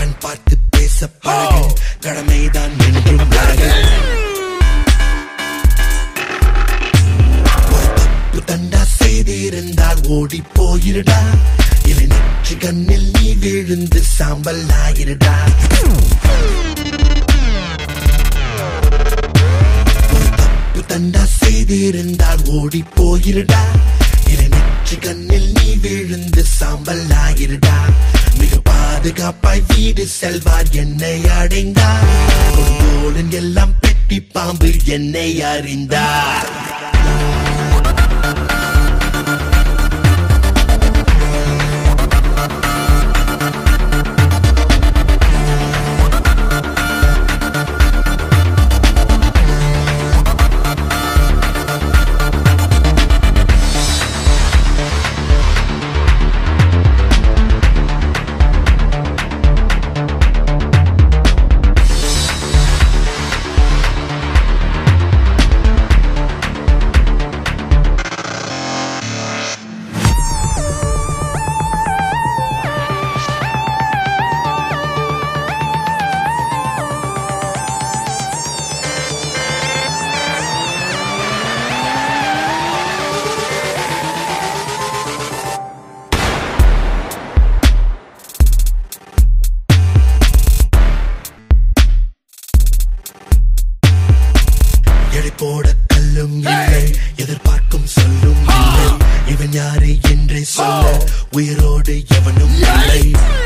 கண் பார்த்து பேச பழகு கடமைதான் என்றும் அழகு ஒரு தப்பு தண்டா செய்திருந்தால் ஓடி போயிருடா இல்லை நெற்றி கண்ணில் நீ விழுந்து சாம்பல் ஆயிருடா ஒரு தப்பு தண்டா செய்திருந்தால் ஓடி போயிருடா இல்லை நெற்றி கண்ணில் நீ விழுந்து சாம்பல் ஆயிருடா மிக பாதுகாப்பாய் வீடு செல்வார் என்னை அடைந்தார் கொடுங்கோலன் எல்லாம் பெட்டி பாம்பு என்னை அறிந்தார் எடை போட கல்லும் இல்லை எதிர்பார்க்கும் சொல்லும் இல்லை இவன் யாரு என்றே சொல்ல உயிரோடு எவனும் இல்லை